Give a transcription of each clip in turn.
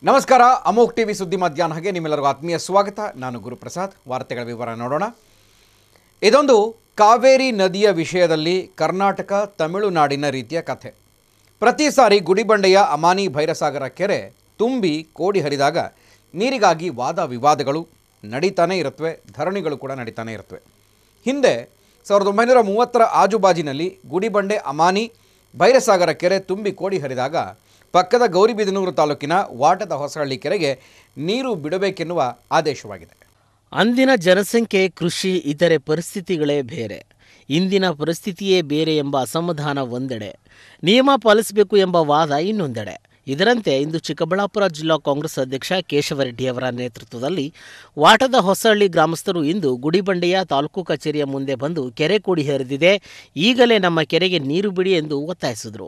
ನಮಸ್ಕಾರ ಅಮೋಕ್ ಟಿವಿ ಸುದ್ದಿ ಮಧ್ಯಾಹ್ನಗೆ ನಿಮ್ಮೆಲ್ಲರಿಗೂ ಆತ್ಮೀಯ ಸ್ವಾಗತ ನಾನು ಗುರುಪ್ರಸಾದ್ ವಾರ್ತೆಗಳ ವಿವರ ನೋಡೋಣ ಇದೊಂದು ಕಾವೇರಿ ನದಿಯ ವಿಷಯದಲ್ಲಿ ಕರ್ನಾಟಕ ತಮಿಳುನಾಡಿನ ರೀತಿಯ ಕಥೆ ಪ್ರತಿ ಸಾರಿ ಗುಡಿಬಂಡೆಯ ಅಮಾನಿ ಭೈರಸಾಗರ ಕೆರೆ ತುಂಬಿ ಕೋಡಿ ಹರಿದಾಗ ನೀರಿಗಾಗಿ ವಾದ ವಿವಾದಗಳು ನಡೀತಾನೇ ಇರುತ್ತವೆ ಧರಣಿಗಳು ಕೂಡ ನಡೀತಾನೇ ಇರುತ್ತವೆ ಹಿಂದೆ ಸಾವಿರದ ಒಂಬೈನೂರ ಮೂವತ್ತರ ಆಜುಬಾಜಿನಲ್ಲಿ ಗುಡಿಬಂಡೆ ಅಮಾನಿ ಭೈರಸಾಗರ ಕೆರೆ ತುಂಬಿ ಕೋಡಿ ಹರಿದಾಗ ಪಕ್ಕದ ಗೌರಿಬಿದನೂರು ತಾಲೂಕಿನ ವಾಟದ ಹೊಸಹಳ್ಳಿ ಕೆರೆಗೆ ನೀರು ಬಿಡಬೇಕೆನ್ನುವ ಆದೇಶವಾಗಿದೆ ಅಂದಿನ ಜನಸಂಖ್ಯೆ ಕೃಷಿ ಇತರೆ ಪರಿಸ್ಥಿತಿಗಳೇ ಬೇರೆ ಇಂದಿನ ಪರಿಸ್ಥಿತಿಯೇ ಬೇರೆ ಎಂಬ ಅಸಮಾಧಾನ ಒಂದೆಡೆ ನಿಯಮ ಪಾಲಿಸಬೇಕು ಎಂಬ ವಾದ ಇನ್ನೊಂದೆಡೆ ಇದರಂತೆ ಇಂದು ಚಿಕ್ಕಬಳ್ಳಾಪುರ ಜಿಲ್ಲಾ ಕಾಂಗ್ರೆಸ್ ಅಧ್ಯಕ್ಷ ಕೇಶವರೆಡ್ಡಿ ಅವರ ನೇತೃತ್ವದಲ್ಲಿ ವಾಟದ ಹೊಸಹಳ್ಳಿ ಗ್ರಾಮಸ್ಥರು ಇಂದು ಗುಡಿಬಂಡೆಯ ತಾಲೂಕು ಕಚೇರಿಯ ಮುಂದೆ ಬಂದು ಕೆರೆ ಕೂಡಿ ಹರಿದಿದೆ ಈಗಲೇ ನಮ್ಮ ಕೆರೆಗೆ ನೀರು ಬಿಡಿ ಎಂದು ಒತ್ತಾಯಿಸಿದರು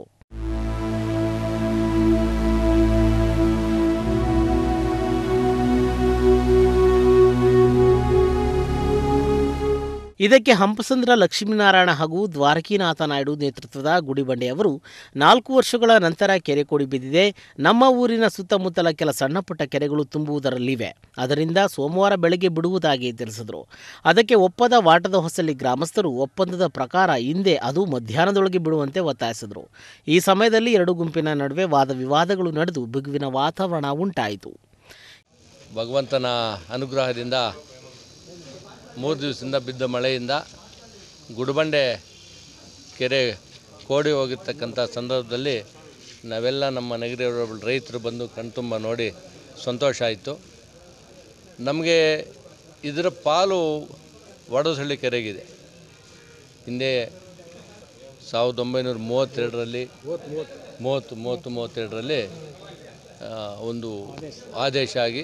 ಇದಕ್ಕೆ ಹಂಪಸಂದ್ರ ಲಕ್ಷ್ಮೀನಾರಾಯಣ ಹಾಗೂ ದ್ವಾರಕೀನಾಥ ನಾಯ್ಡು ನೇತೃತ್ವದ ಗುಡಿಬಂಡೆಯವರು ನಾಲ್ಕು ವರ್ಷಗಳ ನಂತರ ಕೆರೆ ಕೋಡಿ ಬಿದ್ದಿದೆ ನಮ್ಮ ಊರಿನ ಸುತ್ತಮುತ್ತಲ ಕೆಲ ಸಣ್ಣಪುಟ್ಟ ಕೆರೆಗಳು ತುಂಬುವುದರಲ್ಲಿವೆ ಅದರಿಂದ ಸೋಮವಾರ ಬೆಳಗ್ಗೆ ಬಿಡುವುದಾಗಿ ತಿಳಿಸಿದರು ಅದಕ್ಕೆ ಒಪ್ಪದ ವಾಟದ ಹೊಸಲಿ ಗ್ರಾಮಸ್ಥರು ಒಪ್ಪಂದದ ಪ್ರಕಾರ ಹಿಂದೆ ಅದು ಮಧ್ಯಾಹ್ನದೊಳಗೆ ಬಿಡುವಂತೆ ಒತ್ತಾಯಿಸಿದರು ಈ ಸಮಯದಲ್ಲಿ ಎರಡು ಗುಂಪಿನ ನಡುವೆ ವಾದ ವಿವಾದಗಳು ನಡೆದು ಬಿಗುವಿನ ವಾತಾವರಣ ಉಂಟಾಯಿತು ಭಗವಂತನ ಅನುಗ್ರಹದಿಂದ ಮೂರು ದಿವಸದಿಂದ ಬಿದ್ದ ಮಳೆಯಿಂದ ಗುಡಿಬಂಡೆ ಕೆರೆ ಕೋಡಿ ಹೋಗಿರ್ತಕ್ಕಂಥ ಸಂದರ್ಭದಲ್ಲಿ ನಾವೆಲ್ಲ ನಮ್ಮ ನಗರ ರೈತರು ಬಂದು ಕಣ್ತುಂಬ ನೋಡಿ ಸಂತೋಷ ಆಯಿತು ನಮಗೆ ಇದರ ಪಾಲು ವಡಸಳ್ಳಿ ಕೆರೆಗಿದೆ ಹಿಂದೆ ಸಾವಿರದ ಒಂಬೈನೂರ ಮೂವತ್ತೆರಡರಲ್ಲಿ ಮೂವತ್ತು ಮೂವತ್ತು ಮೂವತ್ತೆರಡರಲ್ಲಿ ಆ, ಒಂದು ಆದೇಶ ಆಗಿ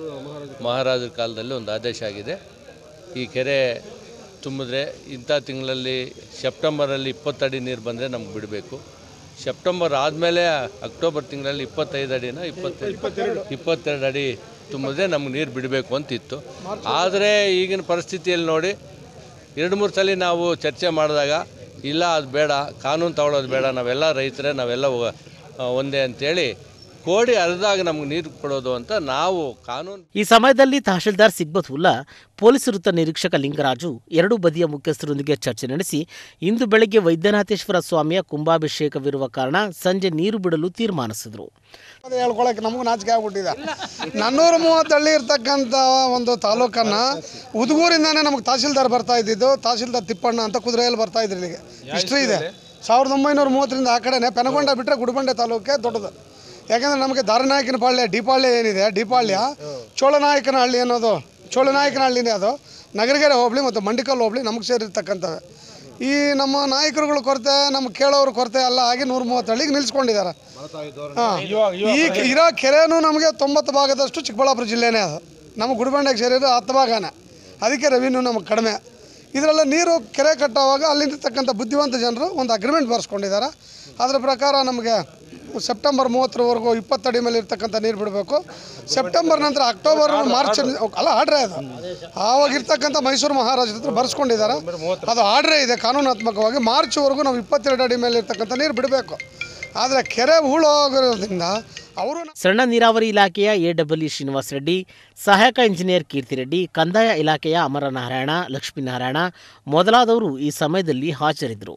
ಮಹಾರಾಜರ ಕಾಲದಲ್ಲಿ ಒಂದು ಆದೇಶ ಆಗಿದೆ ಈ ಕೆರೆ ತುಂಬಿದ್ರೆ ಇಂಥ ತಿಂಗಳಲ್ಲಿ ಸೆಪ್ಟೆಂಬರಲ್ಲಿ ಇಪ್ಪತ್ತಡಿ ನೀರು ಬಂದರೆ ನಮ್ಗೆ ಬಿಡಬೇಕು ಸೆಪ್ಟೆಂಬರ್ ಆದಮೇಲೆ ಅಕ್ಟೋಬರ್ ತಿಂಗಳಲ್ಲಿ ಇಪ್ಪತ್ತೈದು ಅಡಿನ ಇಪ್ಪತ್ತೆರಡು ಇಪ್ಪತ್ತೆರಡು ಅಡಿ ತುಂಬಿದ್ರೆ ನಮ್ಗೆ ನೀರು ಬಿಡಬೇಕು ಅಂತಿತ್ತು ಆದರೆ ಈಗಿನ ಪರಿಸ್ಥಿತಿಯಲ್ಲಿ ನೋಡಿ ಎರಡು ಮೂರು ಸಲ ನಾವು ಚರ್ಚೆ ಮಾಡಿದಾಗ ಇಲ್ಲ ಅದು ಬೇಡ ಕಾನೂನು ತಗೊಳ್ಳೋದು ಬೇಡ ನಾವೆಲ್ಲ ರೈತರೇ ನಾವೆಲ್ಲ ಒ- ಒಂದೇ ಅಂತೇಳಿ ಕೋಡಿ ಅರ್ದಾಗ ನಮ್ಗೆ ನೀರು ಕೊಡೋದು ಅಂತ ನಾವು ಕಾನೂನು ಈ ಸಮಯದಲ್ಲಿ ತಹಶೀಲ್ದಾರ್ ಸಿಗ್ಬತುಲ್ಲಾ ಪೊಲೀಸ್ ವೃತ್ತ ನಿರೀಕ್ಷಕ ಲಿಂಗರಾಜು ಎರಡೂ ಬದಿಯ ಮುಖ್ಯಸ್ಥರೊಂದಿಗೆ ಚರ್ಚೆ ನಡೆಸಿ ಇಂದು ಬೆಳಗ್ಗೆ ವೈದ್ಯನಾಥೇಶ್ವರ ಸ್ವಾಮಿಯ ಕುಂಭಾಭಿಷೇಕವಿರುವ ಕಾರಣ ಸಂಜೆ ನೀರು ಬಿಡಲು ತೀರ್ಮಾನಿಸಿದರು ಅದು ಹೇಳ್ಕೊಳಕ್ಕೆ ನಮಗೂ ನಾಚಿಕೆ ಆಗ್ಬಿಟ್ಟಿದೆ ನಾನ್ನೂರ ಮೂವತ್ತು ಹಳ್ಳಿ ಇರ್ತಕ್ಕಂಥ ಒಂದು ತಾಲೂಕನ್ನ ಉದಗೂರಿಂದಾನೇ ನಮಗೆ ತಹಸೀಲ್ದಾರ್ ಬರ್ತಾ ಇದ್ದಿದ್ದು ತಹಸೀಲ್ದಾರ್ ತಿಪ್ಪಣ್ಣ ಅಂತ ಕುದುರೆಯಲ್ಲಿ ಬರ್ತಾ ಇದ್ರು ಇಲ್ಲಿಗೆ ಹಿಸ್ಟ್ರಿ ಇದೆ ಸಾವಿರದ ಒಂಬೈನೂರ ಮೂವತ್ತರಿಂದ ಆ ಕಡೆನೇ ಪೆನಗೊಂಡ ಬಿಟ್ಟರೆ ಗುಡಿಬಂಡೆ ತಾಲೂಕೆ ದೊಡ್ಡದು ಯಾಕಂದರೆ ನಮಗೆ ದಾರನಾಯಕನ ಪಾಳ್ಯ ಡಿಪಾಳ್ಯ ಏನಿದೆ ಡಿಪಾಳ್ಯ ಚೋಳನಾಯಕನ ಹಳ್ಳಿ ಅನ್ನೋದು ಚೋಳನಾಯಕನ ಹಳ್ಳಿನೇ ಅದು ನಗರಗೆರೆ ಹೋಬಳಿ ಮತ್ತು ಮಂಡಿಕಲ್ ಹೋಬಳಿ ನಮಗೆ ಸೇರಿರ್ತಕ್ಕಂಥವೆ ಈ ನಮ್ಮ ನಾಯಕರುಗಳ ಕೊರತೆ ನಮ್ಮ ಕೇಳೋರ ಕೊರತೆ ಎಲ್ಲ ಆಗಿ ನೂರ ಮೂವತ್ತು ಹಳ್ಳಿಗೆ ನಿಲ್ಲಿಸ್ಕೊಂಡಿದ್ದಾರೆ ಹಾಂ ಈ ಇರೋ ಕೆರೆನೂ ನಮಗೆ ತೊಂಬತ್ತು ಭಾಗದಷ್ಟು ಚಿಕ್ಕಬಳ್ಳಾಪುರ ಜಿಲ್ಲೆನೇ ಅದು ನಮ್ಮ ಗುಡಿಬಂಡೆಗೆ ಸೇರಿರೋ ಹತ್ತು ಭಾಗನೇ ಅದಕ್ಕೆ ರೆವಿನ್ಯೂ ನಮಗೆ ಕಡಿಮೆ ಇದರೆಲ್ಲ ನೀರು ಕೆರೆ ಕಟ್ಟುವಾಗ ಅಲ್ಲಿರ್ತಕ್ಕಂಥ ಬುದ್ಧಿವಂತ ಜನರು ಒಂದು ಅಗ್ರಿಮೆಂಟ್ ಬರ್ಸ್ಕೊಂಡಿದ್ದಾರೆ ಅದರ ಪ್ರಕಾರ ನಮಗೆ ಸೆಪ್ಟೆಂಬರ್ ಮೂವತ್ತರವರೆಗೂ ಇಪ್ಪತ್ತಡಿ ಮೇಲೆ ಇರ್ತಕ್ಕಂಥ ನೀರು ಬಿಡಬೇಕು ಸೆಪ್ಟೆಂಬರ್ ನಂತರ ಅಕ್ಟೋಬರ್ ಮಾರ್ಚ್ ಅಲ್ಲ ಆರ್ಡ್ರೇ ಅದು ಆವಾಗ ಇರ್ತಕ್ಕಂಥ ಮೈಸೂರು ಮಹಾರಾಜರ ಹತ್ರ ಬರ್ಸ್ಕೊಂಡಿದ್ದಾರೆ ಅದು ಆರ್ಡ್ರೇ ಇದೆ ಕಾನೂನಾತ್ಮಕವಾಗಿ ಮಾರ್ಚ್ವರೆಗೂ ನಾವು ಇಪ್ಪತ್ತೆರಡು ಅಡಿ ಮೇಲೆ ಇರ್ತಕ್ಕಂಥ ನೀರು ಬಿಡಬೇಕು ಆದರೆ ಕೆರೆ ಹೂಳೋಗಿರೋದ್ರಿಂದ ಅವರು ಸಣ್ಣ ನೀರಾವರಿ ಇಲಾಖೆಯ ಎಡಬ್ಲ್ಯೂ ಶ್ರೀನಿವಾಸ ರೆಡ್ಡಿ ಸಹಾಯಕ ಇಂಜಿನಿಯರ್ ಕೀರ್ತಿರೆಡ್ಡಿ ಕಂದಾಯ ಇಲಾಖೆಯ ಅಮರನಾರಾಯಣ ಲಕ್ಷ್ಮೀನಾರಾಯಣ ಮೊದಲಾದವರು ಈ ಸಮಯದಲ್ಲಿ ಹಾಜರಿದ್ದರು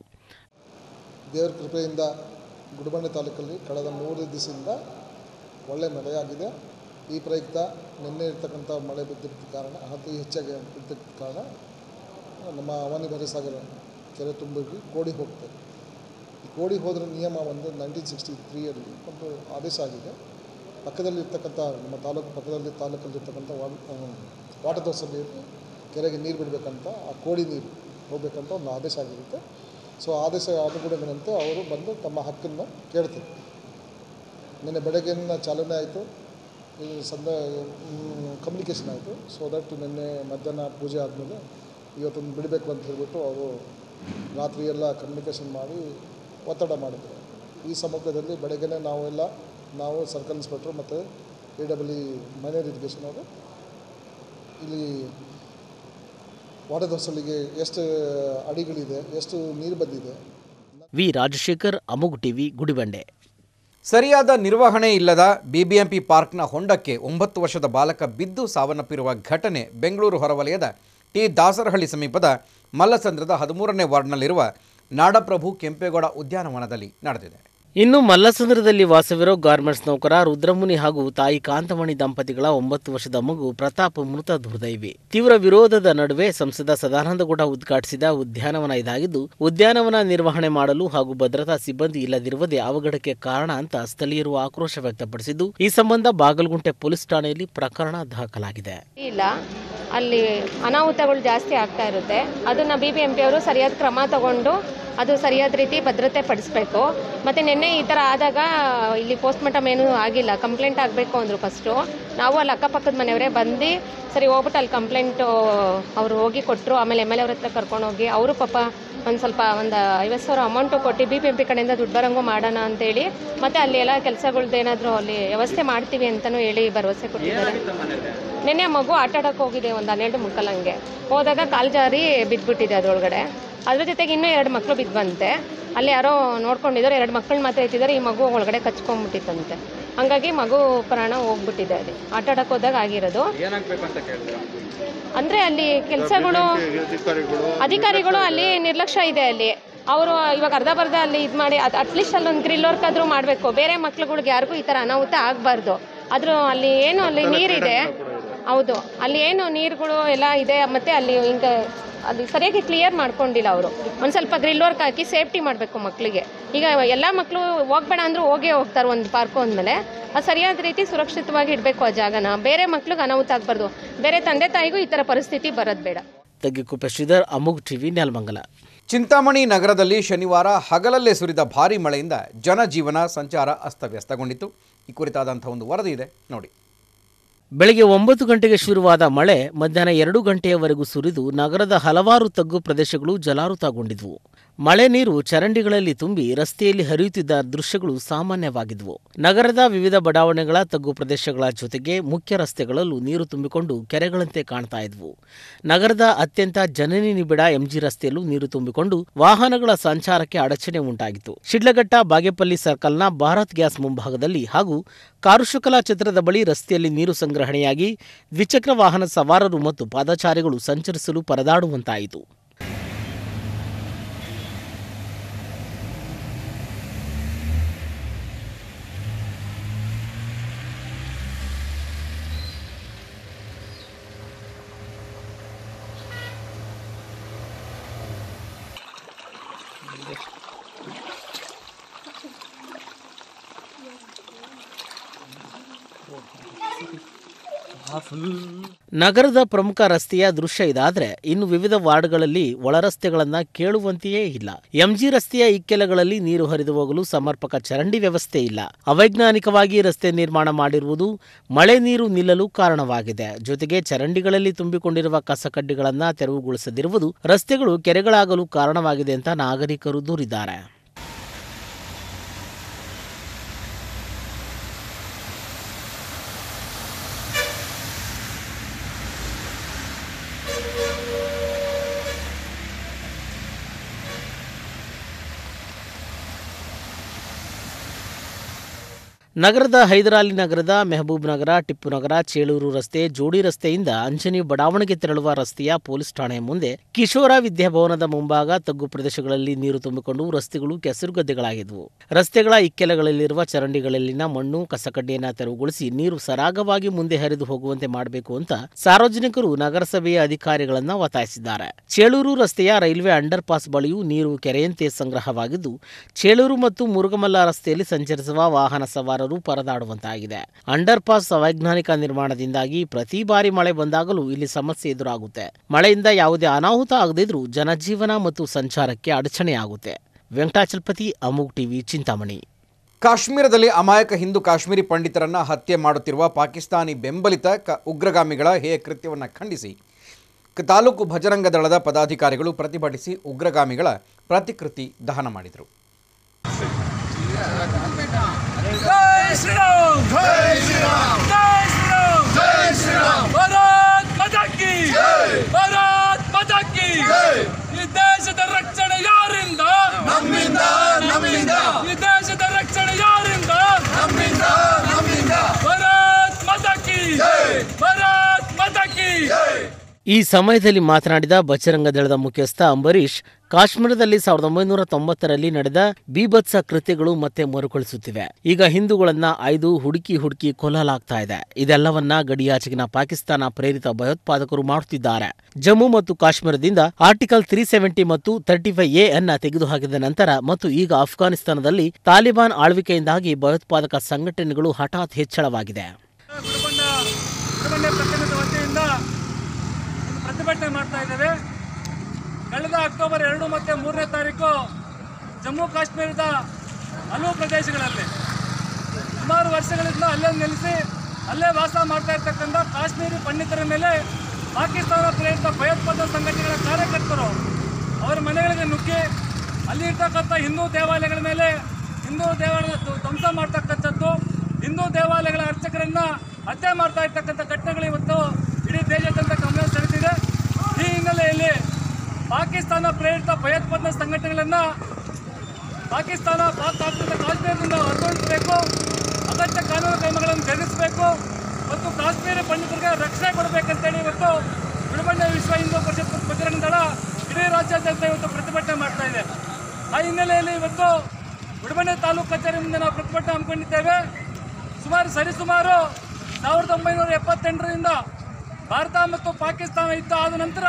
ದೇವರ ಕೃಪೆಯಿಂದ ಗುಡಿಬಂಡೆ ತಾಲೂಕಲ್ಲಿ ಕಳೆದ ಮೂರು ದಿವಸದಿಂದ ಒಳ್ಳೆ ಮಳೆಯಾಗಿದೆ ಈ ಪ್ರಯುಕ್ತ ನಿನ್ನೆ ಇರ್ತಕ್ಕಂಥ ಮಳೆ ಬಿದ್ದಿದ್ದ ಕಾರಣ ಅತಿ ಹೆಚ್ಚಾಗಿ ಬಿದ್ದಿದ್ದ ಕಾರಣ ನಮ್ಮ ಅವಾನಿ ಭರಸಾಗರ ಕೆರೆ ತುಂಬಿ ಕೋಡಿ ಹೋಗ್ತದೆ ಈ ಕೋಡಿ ಹೋದ್ರ ನಿಯಮ ಒಂದು ನೈನ್ಟೀನ್ ಸಿಕ್ಸ್ಟಿ ತ್ರೀಯಲ್ಲಿ ಒಂದು ಆದೇಶ ಆಗಿದೆ ಪಕ್ಕದಲ್ಲಿರ್ತಕ್ಕಂಥ ನಮ್ಮ ತಾಲೂಕು ಪಕ್ಕದಲ್ಲಿ ತಾಲೂಕಲ್ಲಿರ್ತಕ್ಕಂಥ ವಾಟದೋಸಲ್ಲಿ ಕೆರೆಗೆ ನೀರು ಬಿಡಬೇಕಂತ ಆ ಕೋಡಿ ನೀರು ಹೋಗ್ಬೇಕಂತ ಒಂದು ಆದೇಶ ಆಗಿರುತ್ತೆ ಸೊ ಆದೇಶ ಅನುಗುಣದಂತೆ ಅವರು ಬಂದು ತಮ್ಮ ಹಕ್ಕನ್ನು ಕೇಳ್ತಾರೆ ನಿನ್ನೆ ಬೆಳಗ್ಗೆನ ಚಾಲನೆ ಆಯಿತು ಇದು ಸಂದ ಕಮ್ಯುನಿಕೇಷನ್ ಆಯಿತು ಸೊ ದಟ್ ನಿನ್ನೆ ಮಧ್ಯಾಹ್ನ ಪೂಜೆ ಆದಮೇಲೆ ಇವತ್ತೊಂದು ಬಿಡಬೇಕು ಅಂತ ಹೇಳ್ಬಿಟ್ಟು ಅವರು ರಾತ್ರಿ ಎಲ್ಲ ಕಮ್ಯುನಿಕೇಷನ್ ಮಾಡಿ ಒತ್ತಡ ಮಾಡಿದ್ರು ಈ ಸಮಗ್ರದಲ್ಲಿ ಬೆಳಗ್ಗೆನೇ ನಾವೆಲ್ಲ ನಾವು ಸರ್ಕಲ್ ಇನ್ಸ್ಪೆಕ್ಟ್ರು ಮತ್ತು ಎ ಡಬ್ಲ್ಯೂ ಮೈನರ್ ಇರಿಗೇಷನ್ ಅವರು ಇಲ್ಲಿ ವಾಟದೊಸಲಿಗೆ ಎಷ್ಟು ಅಡಿಗಳಿದೆ ಎಷ್ಟು ನೀರು ಬಂದಿದೆ ವಿ ರಾಜಶೇಖರ್ ಅಮೋಘ್ ಟಿವಿ ಗುಡಿಬಂಡೆ ಸರಿಯಾದ ನಿರ್ವಹಣೆ ಇಲ್ಲದ ಬಿಬಿಎಂಪಿ ಪಾರ್ಕ್ನ ಹೊಂಡಕ್ಕೆ ಒಂಬತ್ತು ವರ್ಷದ ಬಾಲಕ ಬಿದ್ದು ಸಾವನ್ನಪ್ಪಿರುವ ಘಟನೆ ಬೆಂಗಳೂರು ಹೊರವಲಯದ ಟಿ ದಾಸರಹಳ್ಳಿ ಸಮೀಪದ ಮಲ್ಲಸಂದ್ರದ ಹದಿಮೂರನೇ ವಾರ್ಡ್ನಲ್ಲಿರುವ ನಾಡಪ್ರಭು ಕೆಂಪೇಗೌಡ ಉದ್ಯಾನವನದಲ್ಲಿ ನಡೆದಿದೆ ಇನ್ನು ಮಲ್ಲಸಂದ್ರದಲ್ಲಿ ವಾಸವಿರೋ ಗಾರ್ಮೆಂಟ್ಸ್ ನೌಕರ ರುದ್ರಮುನಿ ಹಾಗೂ ತಾಯಿ ಕಾಂತಮಣಿ ದಂಪತಿಗಳ ಒಂಬತ್ತು ವರ್ಷದ ಮಗು ಪ್ರತಾಪ್ ಮೃತ ದುರ್ದೈವಿ ತೀವ್ರ ವಿರೋಧದ ನಡುವೆ ಸಂಸದ ಸದಾನಂದಗೌಡ ಉದ್ಘಾಟಿಸಿದ ಉದ್ಯಾನವನ ಇದಾಗಿದ್ದು ಉದ್ಯಾನವನ ನಿರ್ವಹಣೆ ಮಾಡಲು ಹಾಗೂ ಭದ್ರತಾ ಸಿಬ್ಬಂದಿ ಇಲ್ಲದಿರುವುದೇ ಅವಘಡಕ್ಕೆ ಕಾರಣ ಅಂತ ಸ್ಥಳೀಯರು ಆಕ್ರೋಶ ವ್ಯಕ್ತಪಡಿಸಿದ್ದು ಈ ಸಂಬಂಧ ಬಾಗಲಗುಂಟೆ ಪೊಲೀಸ್ ಠಾಣೆಯಲ್ಲಿ ಪ್ರಕರಣ ದಾಖಲಾಗಿದೆ ಇಲ್ಲ ಅಲ್ಲಿ ಅನಾಹುತಗಳು ಜಾಸ್ತಿ ಆಗ್ತಾ ಇರುತ್ತೆ ಅದನ್ನು ಬಿ ಬಿ ಎಂ ಪಿ ಅವರು ಸರಿಯಾದ ಕ್ರಮ ತಗೊಂಡು ಅದು ಸರಿಯಾದ ರೀತಿ ಭದ್ರತೆ ಪಡಿಸ್ಬೇಕು ಮತ್ತು ನಿನ್ನೆ ಈ ಥರ ಆದಾಗ ಇಲ್ಲಿ ಪೋಸ್ಟ್ ಮಾರ್ಟಮ್ ಏನೂ ಆಗಿಲ್ಲ ಕಂಪ್ಲೇಂಟ್ ಆಗಬೇಕು ಅಂದರು ಫಸ್ಟು ನಾವು ಅಲ್ಲಿ ಅಕ್ಕಪಕ್ಕದ ಮನೆಯವರೇ ಬಂದು ಸರಿ ಹೋಗ್ಬಿಟ್ಟು ಅಲ್ಲಿ ಕಂಪ್ಲೇಂಟು ಅವರು ಹೋಗಿ ಕೊಟ್ಟರು ಆಮೇಲೆ ಎಮ್ ಎಲ್ ಅವ್ರ ಹತ್ರ ಕರ್ಕೊಂಡೋಗಿ ಅವರು ಪಾಪ ಒಂದು ಸ್ವಲ್ಪ ಒಂದು ಐವತ್ತು ಸಾವಿರ ಅಮೌಂಟು ಕೊಟ್ಟು ಬಿ ಬಿ ಎಂ ಪಿ ಕಡೆಯಿಂದ ದುಡ್ಡು ಬರಂಗೂ ಮಾಡೋಣ ಅಂತೇಳಿ ಮತ್ತು ಅಲ್ಲಿ ಎಲ್ಲ ಕೆಲಸಗಳ್ದು ಏನಾದರೂ ಅಲ್ಲಿ ವ್ಯವಸ್ಥೆ ಮಾಡ್ತೀವಿ ಅಂತಲೂ ಹೇಳಿ ಭರವಸೆ ಕೊಟ್ಟಿದ್ದಾರೆ ನಿನ್ನೆ ಮಗು ಆಟ ಆಡೋಕೆ ಹೋಗಿದೆ ಒಂದು ಹನ್ನೆರಡು ಮುಕ್ಕಲಂಗೆ ಹೋದಾಗ ಕಾಲು ಜಾರಿ ಬಿದ್ದುಬಿಟ್ಟಿದೆ ಅದರೊಳಗಡೆ ಅದ್ರ ಜೊತೆಗೆ ಇನ್ನೂ ಎರಡು ಮಕ್ಕಳು ಬಿದ್ದುವಂತೆ ಅಲ್ಲಿ ಯಾರೋ ನೋಡ್ಕೊಂಡಿದ್ದಾರೆ ಎರಡು ಮಕ್ಕಳು ಮಾತ್ರ ಎತ್ತಿದ್ದಾರೆ ಈ ಮಗು ಒಳಗಡೆ ಕಚ್ಕೊಂಡ್ಬಿಟ್ಟಿತ್ತಂತೆ ಹಂಗಾಗಿ ಮಗು ಪ್ರಾಣ ಹೋಗ್ಬಿಟ್ಟಿದೆ ಅಲ್ಲಿ ಆಟ ಆಡೋಕೆ ಹೋದಾಗ ಆಗಿರೋದು ಅಂದರೆ ಅಲ್ಲಿ ಕೆಲಸಗಳು ಅಧಿಕಾರಿಗಳು ಅಲ್ಲಿ ನಿರ್ಲಕ್ಷ್ಯ ಇದೆ ಅಲ್ಲಿ ಅವರು ಇವಾಗ ಅರ್ಧ ಬರ್ಧ ಅಲ್ಲಿ ಇದು ಮಾಡಿ ಅದು ಅಟ್ಲೀಸ್ಟ್ ಅಲ್ಲೊಂದು ಗ್ರಿಲ್ ವರ್ಕ್ ಆದರೂ ಮಾಡಬೇಕು ಬೇರೆ ಮಕ್ಳುಗಳಿಗೆ ಯಾರಿಗೂ ಈ ಥರ ಅನಾಹುತ ಆಗಬಾರ್ದು ಆದರೂ ಅಲ್ಲಿ ಏನು ಅಲ್ಲಿ ನೀರಿದೆ ಹೌದು ಅಲ್ಲಿ ಏನು ನೀರುಗಳು ಎಲ್ಲ ಇದೆ ಮತ್ತು ಅಲ್ಲಿ ಹಿಂಗೆ ಅಲ್ಲಿ ಸರಿಯಾಗಿ ಕ್ಲಿಯರ್ ಮಾಡ್ಕೊಂಡಿಲ್ಲ ಅವರು ಒಂದು ಸ್ವಲ್ಪ ಗ್ರಿಲ್ ವರ್ಕ್ ಹಾಕಿ ಸೇಫ್ಟಿ ಮಾಡಬೇಕು ಮಕ್ಕಳಿಗೆ ಈಗ ಎಲ್ಲ ಮಕ್ಕಳು ಹೋಗ್ಬೇಡ ಅಂದರೂ ಹೋಗೇ ಹೋಗ್ತಾರೆ ಒಂದು ಪಾರ್ಕು ಅಂದಮೇಲೆ ಅದು ಸರಿಯಾದ ರೀತಿ ಸುರಕ್ಷಿತವಾಗಿ ಇಡಬೇಕು ಆ ಜಾಗನ ಬೇರೆ ಮಕ್ಳಿಗೆ ಅನಾಹುತ ಆಗಬಾರ್ದು ಬೇರೆ ತಂದೆ ತಾಯಿಗೂ ಈ ಥರ ಪರಿಸ್ಥಿತಿ ಬರೋದು ಬೇಡ ತಗ್ಗಿಕುಪ್ಪೆ ಶ್ರೀಧರ್ ಅಮುಗ್ ಟಿವಿ ನೆಲಮಂಗಲ ಚಿಂತಾಮಣಿ ನಗರದಲ್ಲಿ ಶನಿವಾರ ಹಗಲಲ್ಲೇ ಸುರಿದ ಭಾರೀ ಮಳೆಯಿಂದ ಜನಜೀವನ ಸಂಚಾರ ಅಸ್ತವ್ಯಸ್ತಗೊಂಡಿತ್ತು ಈ ಕುರಿತಾದಂಥ ಒಂದು ವರದಿ ಇದೆ ನೋಡಿ ಬೆಳಗ್ಗೆ ಒಂಬತ್ತು ಗಂಟೆಗೆ ಶುರುವಾದ ಮಳೆ ಮಧ್ಯಾಹ್ನ ಎರಡು ಗಂಟೆಯವರೆಗೂ ಸುರಿದು ನಗರದ ಹಲವಾರು ತಗ್ಗು ಪ್ರದೇಶಗಳು ಜಲಾವೃತಗೊಂಡಿದ್ವು ಮಳೆ ನೀರು ಚರಂಡಿಗಳಲ್ಲಿ ತುಂಬಿ ರಸ್ತೆಯಲ್ಲಿ ಹರಿಯುತ್ತಿದ್ದ ದೃಶ್ಯಗಳು ಸಾಮಾನ್ಯವಾಗಿದ್ವು ನಗರದ ವಿವಿಧ ಬಡಾವಣೆಗಳ ತಗ್ಗು ಪ್ರದೇಶಗಳ ಜೊತೆಗೆ ಮುಖ್ಯ ರಸ್ತೆಗಳಲ್ಲೂ ನೀರು ತುಂಬಿಕೊಂಡು ಕೆರೆಗಳಂತೆ ಕಾಣ್ತಾ ಇದ್ವು ನಗರದ ಅತ್ಯಂತ ಜನನಿ ನಿಬಿಡ ಎಂಜಿ ರಸ್ತೆಯಲ್ಲೂ ನೀರು ತುಂಬಿಕೊಂಡು ವಾಹನಗಳ ಸಂಚಾರಕ್ಕೆ ಅಡಚಣೆ ಉಂಟಾಗಿತ್ತು ಶಿಡ್ಲಘಟ್ಟ ಬಾಗೇಪಲ್ಲಿ ಸರ್ಕಲ್ನ ಭಾರತ್ ಗ್ಯಾಸ್ ಮುಂಭಾಗದಲ್ಲಿ ಹಾಗೂ ಕಾರುಶುಕಲಾ ಚಿತ್ರದ ಬಳಿ ರಸ್ತೆಯಲ್ಲಿ ನೀರು ಸಂಗ್ರಹಣೆಯಾಗಿ ದ್ವಿಚಕ್ರ ವಾಹನ ಸವಾರರು ಮತ್ತು ಪಾದಚಾರಿಗಳು ಸಂಚರಿಸಲು ಪರದಾಡುವಂತಾಯಿತು ನಗರದ ಪ್ರಮುಖ ರಸ್ತೆಯ ದೃಶ್ಯ ಇದಾದ್ರೆ ಇನ್ನು ವಿವಿಧ ವಾರ್ಡ್ಗಳಲ್ಲಿ ಒಳರಸ್ತೆಗಳನ್ನ ಕೇಳುವಂತೆಯೇ ಇಲ್ಲ ಎಂಜಿ ರಸ್ತೆಯ ಇಕ್ಕೆಲಗಳಲ್ಲಿ ನೀರು ಹರಿದು ಹೋಗಲು ಸಮರ್ಪಕ ಚರಂಡಿ ವ್ಯವಸ್ಥೆ ಇಲ್ಲ ಅವೈಜ್ಞಾನಿಕವಾಗಿ ರಸ್ತೆ ನಿರ್ಮಾಣ ಮಾಡಿರುವುದು ಮಳೆ ನೀರು ನಿಲ್ಲಲು ಕಾರಣವಾಗಿದೆ ಜೊತೆಗೆ ಚರಂಡಿಗಳಲ್ಲಿ ತುಂಬಿಕೊಂಡಿರುವ ಕಸಕಡ್ಡಿಗಳನ್ನ ತೆರವುಗೊಳಿಸದಿರುವುದು ರಸ್ತೆಗಳು ಕೆರೆಗಳಾಗಲು ಕಾರಣವಾಗಿದೆ ಅಂತ ನಾಗರಿಕರು ದೂರಿದ್ದಾರೆ ನಗರದ ಹೈದರಾಲಿ ನಗರದ ಮೆಹಬೂಬ್ ನಗರ ಟಿಪ್ಪು ನಗರ ಚೇಳೂರು ರಸ್ತೆ ಜೋಡಿ ರಸ್ತೆಯಿಂದ ಅಂಜನಿ ಬಡಾವಣೆಗೆ ತೆರಳುವ ರಸ್ತೆಯ ಪೊಲೀಸ್ ಠಾಣೆಯ ಮುಂದೆ ಕಿಶೋರ ವಿದ್ಯಾಭವನದ ಮುಂಭಾಗ ತಗ್ಗು ಪ್ರದೇಶಗಳಲ್ಲಿ ನೀರು ತುಂಬಿಕೊಂಡು ರಸ್ತೆಗಳು ಕೆಸರುಗದ್ದೆಗಳಾಗಿದ್ವು ರಸ್ತೆಗಳ ಇಕ್ಕೆಲಗಳಲ್ಲಿರುವ ಚರಂಡಿಗಳಲ್ಲಿನ ಮಣ್ಣು ಕಸಕಡ್ಡಿಯನ್ನ ತೆರವುಗೊಳಿಸಿ ನೀರು ಸರಾಗವಾಗಿ ಮುಂದೆ ಹರಿದು ಹೋಗುವಂತೆ ಮಾಡಬೇಕು ಅಂತ ಸಾರ್ವಜನಿಕರು ನಗರಸಭೆಯ ಅಧಿಕಾರಿಗಳನ್ನ ಒತ್ತಾಯಿಸಿದ್ದಾರೆ ಚೇಳೂರು ರಸ್ತೆಯ ರೈಲ್ವೆ ಅಂಡರ್ ಪಾಸ್ ಬಳಿಯೂ ನೀರು ಕೆರೆಯಂತೆ ಸಂಗ್ರಹವಾಗಿದ್ದು ಚೇಳೂರು ಮತ್ತು ಮುರುಗಮಲ್ಲ ರಸ್ತೆಯಲ್ಲಿ ಸಂಚರಿಸುವ ವಾಹನ ಸವಾರರು ಪರದಾಡುವಂತಾಗಿದೆ ಅಂಡರ್ ಪಾಸ್ ಅವೈಜ್ಞಾನಿಕ ನಿರ್ಮಾಣದಿಂದಾಗಿ ಪ್ರತಿ ಬಾರಿ ಮಳೆ ಬಂದಾಗಲೂ ಇಲ್ಲಿ ಸಮಸ್ಯೆ ಎದುರಾಗುತ್ತೆ ಮಳೆಯಿಂದ ಯಾವುದೇ ಅನಾಹುತ ಆಗದಿದ್ರೂ ಜನಜೀವನ ಮತ್ತು ಸಂಚಾರಕ್ಕೆ ಅಡಚಣೆಯಾಗುತ್ತೆ ವೆಂಕಟಾಚಲಪತಿ ಅಮುಗ್ ಟಿವಿ ಚಿಂತಾಮಣಿ ಕಾಶ್ಮೀರದಲ್ಲಿ ಅಮಾಯಕ ಹಿಂದೂ ಕಾಶ್ಮೀರಿ ಪಂಡಿತರನ್ನ ಹತ್ಯೆ ಮಾಡುತ್ತಿರುವ ಪಾಕಿಸ್ತಾನಿ ಬೆಂಬಲಿತ ಕ ಉಗ್ರಗಾಮಿಗಳ ಹೇಯ ಕೃತ್ಯವನ್ನು ಖಂಡಿಸಿ ಕ- ತಾಲೂಕು ಭಜರಂಗ ದಳದ ಪದಾಧಿಕಾರಿಗಳು ಪ್ರತಿಭಟಿಸಿ ಉಗ್ರಗಾಮಿಗಳ ಪ್ರತಿಕೃತಿ ದಹನ ಮಾಡಿದರು जय श्री राम जय श्री राम जय श्री राम जय श्री राम भारत माता की ಭಾರತ್ ಮಾತಾ ಕಿ ಈ ದೇಶದ ರಕ್ಷಣೆ ಯಾರಿಂದ ನಮ್ಮಿಂದ ನಮ್ಮಿಂದ ಈ ದೇಶದ ರಕ್ಷಣೆ ಯಾರಿಂದ ಈ ಸಮಯದಲ್ಲಿ ಮಾತನಾಡಿದ ಬಜರಂಗ ದಳದ ಮುಖ್ಯಸ್ಥ ಅಂಬರೀಷ್ ಕಾಶ್ಮೀರದಲ್ಲಿ ಸಾವಿರದ ಒಂಬೈನೂರ ತೊಂಬತ್ತರಲ್ಲಿ ನಡೆದ ಬೀಭತ್ಸ ಕೃತ್ಯಗಳು ಮತ್ತೆ ಮರುಕಳಿಸುತ್ತಿವೆ ಈಗ ಹಿಂದೂಗಳನ್ನ ಆಯ್ದು ಹುಡುಕಿ ಹುಡುಕಿ ಕೊಲ್ಲಲಾಗ್ತಾ ಇದೆ ಇದೆಲ್ಲವನ್ನ ಗಡಿಯಾಚೆಗಿನ ಪಾಕಿಸ್ತಾನ ಪ್ರೇರಿತ ಭಯೋತ್ಪಾದಕರು ಮಾಡುತ್ತಿದ್ದಾರೆ ಜಮ್ಮು ಮತ್ತು ಕಾಶ್ಮೀರದಿಂದ ಆರ್ಟಿಕಲ್ ತ್ರೀ ಸೆವೆಂಟಿ ಮತ್ತು ತರ್ಟಿ ಫೈವ್ ಎ ಅನ್ನ ತೆಗೆದುಹಾಕಿದ ನಂತರ ಮತ್ತು ಈಗ ಅಫ್ಘಾನಿಸ್ತಾನದಲ್ಲಿ ತಾಲಿಬಾನ್ ಆಳ್ವಿಕೆಯಿಂದಾಗಿ ಭಯೋತ್ಪಾದಕ ಸಂಘಟನೆಗಳು ಹಠಾತ್ ಹೆಚ್ಚಳವಾಗಿದೆ ಗುಡಿಬಂಡ ಗುಡಿಬಂಡೆ ಪ್ರಕರಣದ ವತಿಯಿಂದ ಒಂದು ಪ್ರತಿಭಟನೆ ಮಾಡ್ತಾ ಇದ್ದೇವೆ ಕಳೆದ ಅಕ್ಟೋಬರ್ ಎರಡು ಮತ್ತು ಮೂರನೇ ತಾರೀಕು ಜಮ್ಮು ಕಾಶ್ಮೀರದ ಹಲವು ಪ್ರದೇಶಗಳಲ್ಲಿ ಸುಮಾರು ವರ್ಷಗಳಿಂದ ಅಲ್ಲೇ ನೆಲೆಸಿ ಅಲ್ಲೇ ವಾಸ ಮಾಡ್ತಾ ಇರ್ತಕ್ಕಂಥ ಕಾಶ್ಮೀರಿ ಪಂಡಿತರ ಮೇಲೆ ಪಾಕಿಸ್ತಾನ ಪ್ರೇರಿತ ಭಯೋತ್ಪಾದಕ ಸಂಘಟನೆಗಳ ಕಾರ್ಯಕರ್ತರು ಅವರ ಮನೆಗಳಿಗೆ ನುಗ್ಗಿ ಅಲ್ಲಿ ಇರ್ತಕ್ಕಂಥ ಹಿಂದೂ ದೇವಾಲಯಗಳ ಮೇಲೆ ಹಿಂದೂ ದೇವಾಲಯ ಧ್ವ- ಧ್ವಂಸ ಮಾಡ್ತಕ್ಕಂಥದ್ದು ಹಿಂದೂ ದೇವಾಲಯಗಳ ಅರ್ಚಕರನ್ನ ಹತ್ಯೆ ಮಾಡ್ತಾ ಇರ್ತಕ್ಕಂಥ ಘಟನೆಗಳು ಇವತ್ತು ಇಡೀ ದೇಶಾದ್ಯಂತ ಗಮನ ಸೆಳೆದಿದೆ ಈ ಹಿನ್ನೆಲೆಯಲ್ಲಿ ಪಾಕಿಸ್ತಾನ ಪ್ರೇರಿತ ಭಯೋತ್ಪಾದನಾ ಸಂಘಟನೆಗಳನ್ನ ಪಾಕಿಸ್ತಾನ ಪಾಕ್ ಆಕ್ರಮಿತ ಕಾಶ್ಮೀರದಿಂದ ಹೊರಗೊಳಿಸಬೇಕು ಅಗತ್ಯ ಕಾನೂನು ಕ್ರಮಗಳನ್ನು ಜರುಗಿಸಬೇಕು ಮತ್ತು ಕಾಶ್ಮೀರಿ ಪಂಡಿತರಿಗೆ ರಕ್ಷಣೆ ಕೊಡಬೇಕಂತೇಳಿ ಇವತ್ತು ಗುಡಿಬಂಡೆ ವಿಶ್ವ ಹಿಂದೂ ಪರಿಷತ್ ಮತ್ತು ಬಜರಂಗ ದಳ ಇಡೀ ರಾಜ್ಯಾದ್ಯಂತ ಇವತ್ತು ಪ್ರತಿಭಟನೆ ಮಾಡ್ತಾ ಇದೆ ಆ ಹಿನ್ನೆಲೆಯಲ್ಲಿ ಇವತ್ತು ಗುಡಿಬಂಡೆ ತಾಲೂಕು ಕಚೇರಿ ಮುಂದೆ ನಾವು ಪ್ರತಿಭಟನೆ ಹಮ್ಮಿಕೊಂಡಿದ್ದೇವೆ ಸುಮಾರು ಸರಿಸುಮಾರು ಸಾವಿರದ ಒಂಬೈನೂರ ಎಪ್ಪತ್ತೆಂಟರಿಂದ ಭಾರತ ಮತ್ತು ಪಾಕಿಸ್ತಾನ ಯುದ್ಧ ಆದ ನಂತರ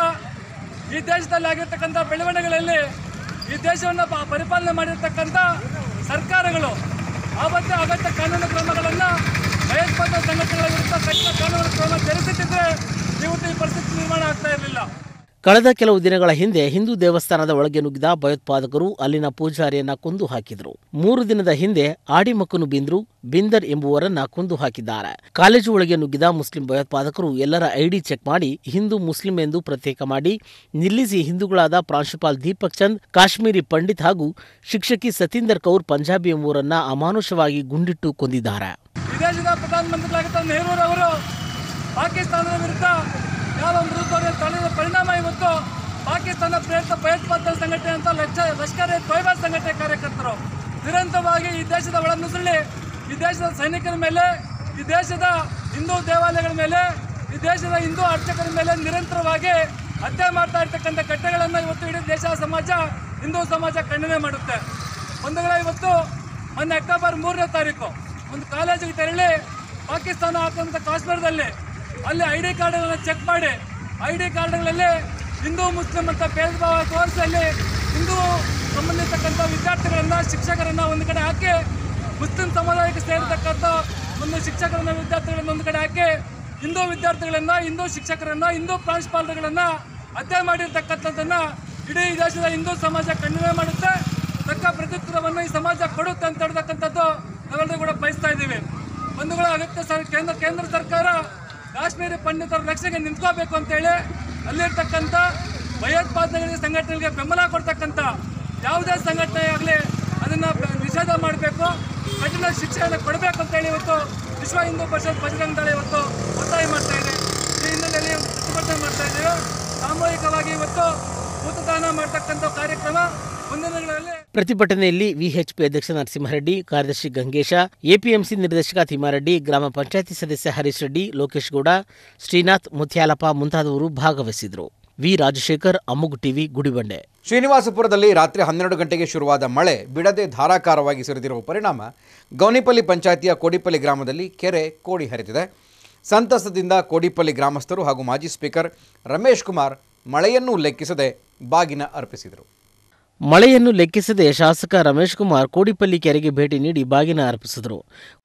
ಈ ದೇಶದಲ್ಲಿ ಆಗಿರ್ತಕ್ಕಂಥ ಬೆಳವಣಿಗೆಗಳಲ್ಲಿ ಈ ದೇಶವನ್ನು ಪ- ಪರಿಪಾಲನೆ ಮಾಡಿರ್ತಕ್ಕಂಥ ಸರ್ಕಾರಗಳು ಆ ಬಗ್ಗೆ ಅಗತ್ಯ ಕಾನೂನು ಕ್ರಮಗಳನ್ನು ಭಯೋತ್ಪಾದಕ ಸಂಘಟನೆಗಳ ವಿರುದ್ಧ ಕಠಿಣ ಕಾನೂನು ಕ್ರಮ ಜರುಗಿಸುತ್ತಿದ್ದರೆ ಇವತ್ತು ಈ ಪರಿಸ್ಥಿತಿ ನಿರ್ಮಾಣ ಆಗ್ತಾ ಇರಲಿಲ್ಲ ಕಳೆದ ಕೆಲವು ದಿನಗಳ ಹಿಂದೆ ಹಿಂದೂ ದೇವಸ್ಥಾನದ ಒಳಗೆ ನುಗ್ಗಿದ ಭಯೋತ್ಪಾದಕರು ಅಲ್ಲಿನ ಪೂಜಾರಿಯನ್ನ ಕೊಂದು ಹಾಕಿದ್ರು ಮೂರು ದಿನದ ಹಿಂದೆ ಆಡಿಮಕ್ಕನು ಬಿಂದ್ರು ಬಿಂದರ್ ಎಂಬುವರನ್ನ ಕೊಂದು ಹಾಕಿದ್ದಾರೆ ಕಾಲೇಜು ಒಳಗೆ ನುಗ್ಗಿದ ಮುಸ್ಲಿಂ ಭಯೋತ್ಪಾದಕರು ಎಲ್ಲರ ಐಡಿ ಚೆಕ್ ಮಾಡಿ ಹಿಂದೂ ಮುಸ್ಲಿಂ ಎಂದು ಪ್ರತ್ಯೇಕ ಮಾಡಿ ನಿಲ್ಲಿಸಿ ಹಿಂದೂಗಳಾದ ಪ್ರಾಂಶುಪಾಲ್ ದೀಪಕ್ ಚಂದ್ ಕಾಶ್ಮೀರಿ ಪಂಡಿತ್ ಹಾಗೂ ಶಿಕ್ಷಕಿ ಸತೀಂದರ್ ಕೌರ್ ಪಂಜಾಬಿ ಎಂಬುವರನ್ನ ಅಮಾನುಷವಾಗಿ ಗುಂಡಿಟ್ಟು ಕೊಂದಿದ್ದಾರೆ ಈ ದೇಶದ ಪ್ರಧಾನಮಂತ್ರಿಗಳಾಗಿದ್ದ ನೆಹರೂರವರು ಪಾಕಿಸ್ತಾನದ ವಿರುದ್ಧ ಯಾವ ಮೃದುತ್ವವನ್ನು ತಳೆದ ಪರಿಣಾಮ ಇವತ್ತು ಪಾಕಿಸ್ತಾನ ಪ್ರೇರಿತ ಭಯೋತ್ಪಾದಕ ಸಂಘಟನೆ ಅಂತ ಲಕ್ಷ ಲಷ್ಕರ್ ಎ ತೊಯ್ಬಾ ಸಂಘಟನೆ ಕಾರ್ಯಕರ್ತರು ನಿರಂತರವಾಗಿ ಈ ದೇಶದ ಒಳನುಸುಳಿ ಈ ದೇಶದ ಸೈನಿಕರ ಮೇಲೆ ಈ ದೇಶದ ಹಿಂದೂ ದೇವಾಲಯಗಳ ಮೇಲೆ ಈ ದೇಶದ ಹಿಂದೂ ಅರ್ಚಕರ ಮೇಲೆ ನಿರಂತರವಾಗಿ ಹತ್ಯೆ ಮಾಡ್ತಾ ಇರ್ತಕ್ಕಂಥ ಘಟನೆಗಳನ್ನು ಇವತ್ತು ಇಡೀ ದೇಶ ಸಮಾಜ ಹಿಂದೂ ಸಮಾಜ ಖಂಡನೆ ಮಾಡುತ್ತೆ ಒಂದುಗಳ ಇವತ್ತು ಮೊನ್ನೆ ಅಕ್ಟೋಬರ್ ಮೂರನೇ ತಾರೀಕು ಒಂದು ಕಾಲೇಜಿಗೆ ತೆರಳಿ ಪಾಕಿಸ್ತಾನ ಆಕ್ರಮಿತ ಕಾಶ್ಮೀರದಲ್ಲಿ ಅಲ್ಲಿ ಐ ಡಿ ಕಾರ್ಡ್ಗಳನ್ನು ಚೆಕ್ ಮಾಡಿ ಐ ಡಿ ಕಾರ್ಡ್ಗಳಲ್ಲಿ ಹಿಂದೂ ಮುಸ್ಲಿಂ ಅಂತ ಭೇದ ಭಾವ ತೋರಿಸಿ ಅಲ್ಲಿ ಹಿಂದೂ ಸಂಬಂಧಿತಕ್ಕಂಥ ವಿದ್ಯಾರ್ಥಿಗಳನ್ನ ಶಿಕ್ಷಕರನ್ನ ಒಂದು ಕಡೆ ಹಾಕಿ ಮುಸ್ಲಿಂ ಸಮುದಾಯಕ್ಕೆ ಸೇರಿರ್ತಕ್ಕಂಥ ಒಂದು ಶಿಕ್ಷಕರನ್ನ ವಿದ್ಯಾರ್ಥಿಗಳನ್ನ ಒಂದು ಕಡೆ ಹಾಕಿ ಹಿಂದೂ ವಿದ್ಯಾರ್ಥಿಗಳನ್ನ ಹಿಂದೂ ಶಿಕ್ಷಕರನ್ನ ಹಿಂದೂ ಪ್ರಾಂಶುಪಾಲರುಗಳನ್ನ ಹತ್ಯೆ ಮಾಡಿರ್ತಕ್ಕಂಥದ್ದನ್ನ ಇಡೀ ದೇಶದ ಹಿಂದೂ ಸಮಾಜ ಖಂಡನೆ ಮಾಡುತ್ತೆ ತಕ್ಕ ಪ್ರತ್ಯುತ್ತರವನ್ನು ಈ ಸಮಾಜ ಕೊಡುತ್ತೆ ಅಂತ ಹೇಳ್ತಕ್ಕಂಥದ್ದು ನಾವೆಲ್ಲರೂ ಕೂಡ ಬಯಸ್ತಾ ಇದ್ದೀವಿ ಬಂಧುಗಳ ಅಗತ್ಯ ಸರ್ ಕೇಂದ್ರ ಕೇಂದ್ರ ಸರ್ಕಾರ ಕಾಶ್ಮೀರಿ ಪಂಡಿತರ ರಕ್ಷಣೆಗೆ ನಿಂತ್ಕೋಬೇಕು ಅಂತೇಳಿ ಅಲ್ಲಿರ್ತಕ್ಕಂಥ ಭಯೋತ್ಪಾದನೆಗಳಿಗೆ ಸಂಘಟನೆಗಳಿಗೆ ಬೆಂಬಲ ಕೊಡ್ತಕ್ಕಂಥ ಯಾವುದೇ ಸಂಘಟನೆ ಆಗಲಿ ಅದನ್ನು ನಿಷೇಧ ಮಾಡಬೇಕು ಕಠಿಣ ಶಿಕ್ಷೆಯನ್ನು ಕೊಡಬೇಕು ಅಂತೇಳಿ ಇವತ್ತು ವಿಶ್ವ ಹಿಂದೂ ಪರಿಷತ್ ಬಜರಂಗ ದಳ ಇವತ್ತು ಒತ್ತಾಯ ಮಾಡ್ತಾ ಇದೆ ಈ ಹಿನ್ನೆಲೆಯಲ್ಲಿ ಪ್ರತಿಭಟನೆ ಮಾಡ್ತಾ ಇದ್ದೇವೆ ಸಾಮೂಹಿಕವಾಗಿ ಇವತ್ತು ಭೂತದಾನ ಮಾಡ್ತಕ್ಕಂಥ ಕಾರ್ಯಕ್ರಮ ಮುಂದಿನ ದಿನಗಳಲ್ಲಿ ಪ್ರತಿಭಟನೆಯಲ್ಲಿ ವಿಎಚ್ಪಿ ಅಧ್ಯಕ್ಷ ನರಸಿಂಹರೆಡ್ಡಿ ಕಾರ್ಯದರ್ಶಿ ಗಂಗೇಶ ಎಪಿಎಂಸಿ ನಿರ್ದೇಶಕ ತಿಮ್ಮಾರೆಡ್ಡಿ ಗ್ರಾಮ ಪಂಚಾಯತಿ ಸದಸ್ಯ ಹರೀಶ್ ರೆಡ್ಡಿ ಲೋಕೇಶ್ ಗೌಡ ಶ್ರೀನಾಥ್ ಮುತ್ಯಾಲಪ್ಪ ಮುಂತಾದವರು ಭಾಗವಹಿಸಿದರು ವಿ ರಾಜಶೇಖರ್ ಅಮ್ಮುಗು ಟಿವಿ ಗುಡಿಬಂಡೆ ಶ್ರೀನಿವಾಸಪುರದಲ್ಲಿ ರಾತ್ರಿ ಹನ್ನೆರಡು ಗಂಟೆಗೆ ಶುರುವಾದ ಮಳೆ ಬಿಡದೆ ಧಾರಾಕಾರವಾಗಿ ಸುರಿದಿರುವ ಪರಿಣಾಮ ಗೌನಿಪಲ್ಲಿ ಪಂಚಾಯಿತಿಯ ಕೋಡಿಪಲ್ಲಿ ಗ್ರಾಮದಲ್ಲಿ ಕೆರೆ ಕೋಡಿ ಹರಿದಿದೆ ಸಂತಸದಿಂದ ಕೋಡಿಪಲ್ಲಿ ಗ್ರಾಮಸ್ಥರು ಹಾಗೂ ಮಾಜಿ ಸ್ಪೀಕರ್ ರಮೇಶ್ ಕುಮಾರ್ ಮಳೆಯನ್ನು ಲೆಕ್ಕಿಸದೆ ಬಾಗಿನ ಅರ್ಪಿಸಿದರು ಮಳೆಯನ್ನು ಲೆಕ್ಕಿಸದೆ ಶಾಸಕ ರಮೇಶ್ ಕುಮಾರ್ ಕೋಡಿಪಲ್ಲಿ ಕೆರೆಗೆ ಭೇಟಿ ನೀಡಿ ಬಾಗಿನ ಅರ್ಪಿಸಿದರು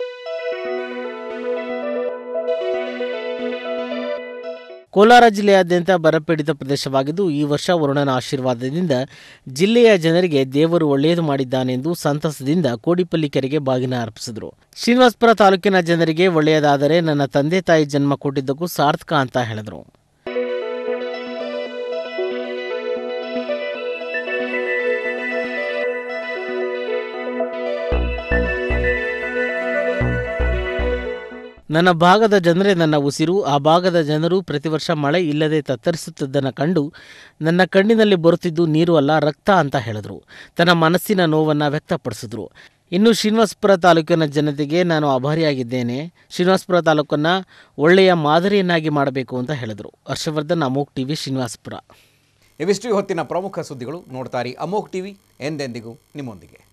ಕೋಲಾರ ಜಿಲ್ಲೆಯಾದ್ಯಂತ ಬರಪೀಡಿತ ಪ್ರದೇಶವಾಗಿದ್ದು ಈ ವರ್ಷ ವರುಣನ ಆಶೀರ್ವಾದದಿಂದ ಜಿಲ್ಲೆಯ ಜನರಿಗೆ ದೇವರು ಒಳ್ಳೆಯದು ಮಾಡಿದ್ದಾನೆಂದು ಸಂತಸದಿಂದ ಕೋಡಿಪಲ್ಲಿ ಕೆರೆಗೆ ಬಾಗಿನ ಅರ್ಪಿಸಿದರು ಶ್ರೀನಿವಾಸಪುರ ತಾಲೂಕಿನ ಜನರಿಗೆ ಒಳ್ಳೆಯದಾದರೆ ನನ್ನ ತಂದೆ ತಾಯಿ ಜನ್ಮ ಕೊಟ್ಟಿದ್ದಕ್ಕೂ ಸಾರ್ಥಕ ಅಂತ ಹೇಳಿದರು ನನ್ನ ಭಾಗದ ಜನರೇ ನನ್ನ ಉಸಿರು ಆ ಭಾಗದ ಜನರು ಪ್ರತಿ ವರ್ಷ ಮಳೆ ಇಲ್ಲದೆ ತತ್ತರಿಸುತ್ತಿದ್ದನ್ನು ಕಂಡು ನನ್ನ ಕಣ್ಣಿನಲ್ಲಿ ಬರುತ್ತಿದ್ದು ನೀರು ಅಲ್ಲ ರಕ್ತ ಅಂತ ಹೇಳಿದ್ರು ತನ್ನ ಮನಸ್ಸಿನ ನೋವನ್ನು ವ್ಯಕ್ತಪಡಿಸಿದ್ರು ಇನ್ನು ಶ್ರೀನಿವಾಸಪುರ ತಾಲೂಕಿನ ಜನತೆಗೆ ನಾನು ಆಭಾರಿಯಾಗಿದ್ದೇನೆ ಶ್ರೀನಿವಾಸಪುರ ತಾಲೂಕನ್ನು ಒಳ್ಳೆಯ ಮಾದರಿಯನ್ನಾಗಿ ಮಾಡಬೇಕು ಅಂತ ಹೇಳಿದರು ಹರ್ಷವರ್ಧನ್ ಅಮೋಕ್ ಟಿವಿ ಶ್ರೀನಿವಾಸಪುರ ಇವಿಷ್ಟು ಈ ಹೊತ್ತಿನ ಪ್ರಮುಖ ಸುದ್ದಿಗಳು ನೋಡ್ತಾರಿ ಅಮೋಕ್ ಟಿವಿ ಎಂದೆಂದಿಗೂ ನಿಮ್ಮೊಂದಿಗೆ